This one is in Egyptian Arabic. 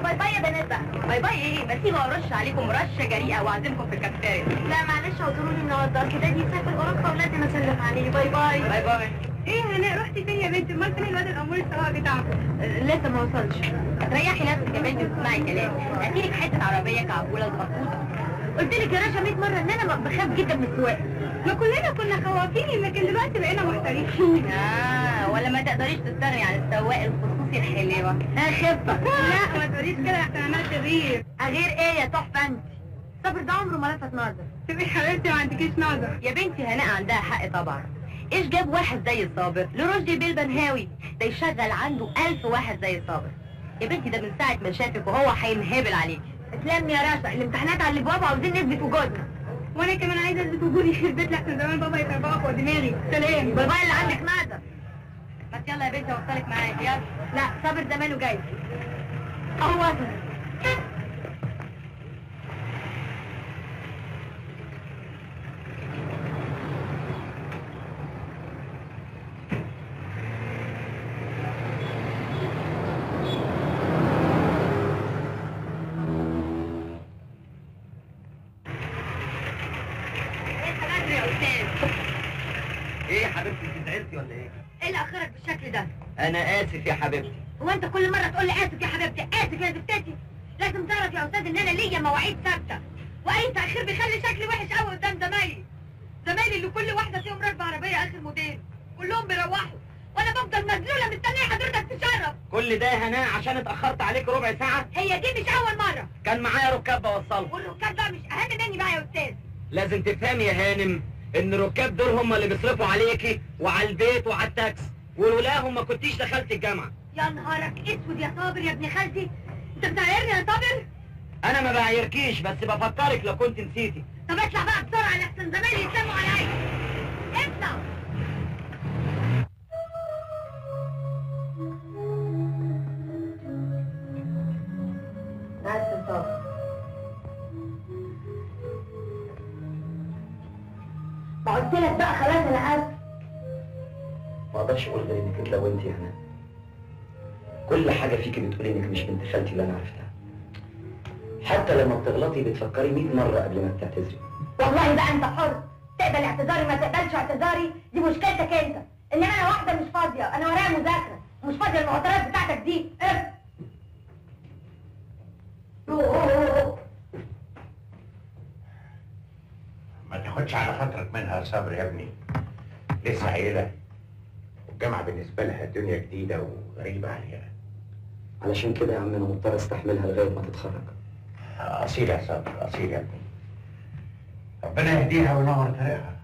باي باي يا بنات بقى باي باي ايه ما تيجوا ارش عليكم رشه جريئه واعزمكم في الكافتيريا لا معلش اعذروني النهارده كده دي سافر اوروبا ولازم اسلم عليه باي باي باي باي ايه هناء رحتي فين يا بنتي امال فين الواد الامور السواق بتاعكم لسه ما وصلش ريحي نفسك يا بنتي وتسمعي كلام هاتيلك حته عربيه كعبوله صغنطوطه قلت لك يا رشا 100 مره ان انا بخاف جدا من السواقه ما كلنا كنا خوافين لكن دلوقتي بقينا محترفين اه ولا ما تقدريش تستغني عن السواق الخصوصي الحلوه ها خفه لا ما تقوليش كده احسن انا تغيير غير ايه يا تحفه انت صبر ده عمره ما لفت نظر تبقي حبيبتي ما عندكيش نظر يا بنتي هناء عندها حق طبعا ايش جاب واحد زي صابر لرشدي بالبنهاوي ده يشغل عنده ألف واحد زي صابر يا بنتي ده من ساعة ما شافك وهو هينهبل عليكي اسلام يا رشا الامتحانات على الابواب عاوزين نثبت وجودنا وانا كمان عايزه اثبت وجودي في البيت لحسن زمان بابا يطربقك فوق دماغي سلام باي باي اللي عندك نادر بس يلا يا بنتي اوصلك معايا يلا لا صابر زمانه جاي اهو وصل يا استاذ ايه يا حبيبتي انت زعلتي ولا ايه؟ ايه اللي اخرك بالشكل ده انا اسف يا حبيبتي هو انت كل مره تقول لي اسف يا حبيبتي اسف يا زفتتي لازم تعرف يا استاذ ان انا ليا مواعيد ثابته واي تاخير بيخلي شكلي وحش قوي قدام زمايلي زمايلي اللي كل واحده فيهم راكبه عربيه اخر موديل كلهم بيروحوا وانا بفضل مذلوله مستنيه حضرتك تشرف كل ده يا هناء عشان اتاخرت عليك ربع ساعه هي دي مش اول مره كان معايا ركاب بوصلهم والركاب بقى مش اهم مني بقى يا استاذ لازم تفهمي يا هانم ان الركاب دول هم اللي بيصرفوا عليكي وعلى البيت وعلى التاكس ولولاهم ما كنتيش دخلت الجامعه يا نهارك اسود يا صابر يا ابن خالتي انت بتعايرني يا صابر انا ما بعايركيش بس بفكرك لو كنت نسيتي طب اطلع بقى بسرعه لحسن زمايلي يسلموا عليا اطلع بس صابر ما قلت لك بقى خلاص انا اسف ما اقدرش اقول غير انك اتلونتي يا هناء كل حاجه فيكي بتقولي انك مش بنت خالتي اللي انا عرفتها حتى لما بتغلطي بتفكري 100 مره قبل ما بتعتذري والله بقى انت حر تقبل اعتذاري ما تقبلش اعتذاري دي مشكلتك انت انما انا واحده مش فاضيه انا ورايا مذاكره مش فاضيه المعطلات بتاعتك دي اف ما تاخدش على خاطرك منها يا صبر يا ابني لسه عيلة والجامعة بالنسبة لها الدنيا جديدة وغريبة عليها علشان كده يا عم انا مضطر استحملها لغايه ما تتخرج أصيل يا صبر أصيل يا ابني ربنا يهديها وينور طريقها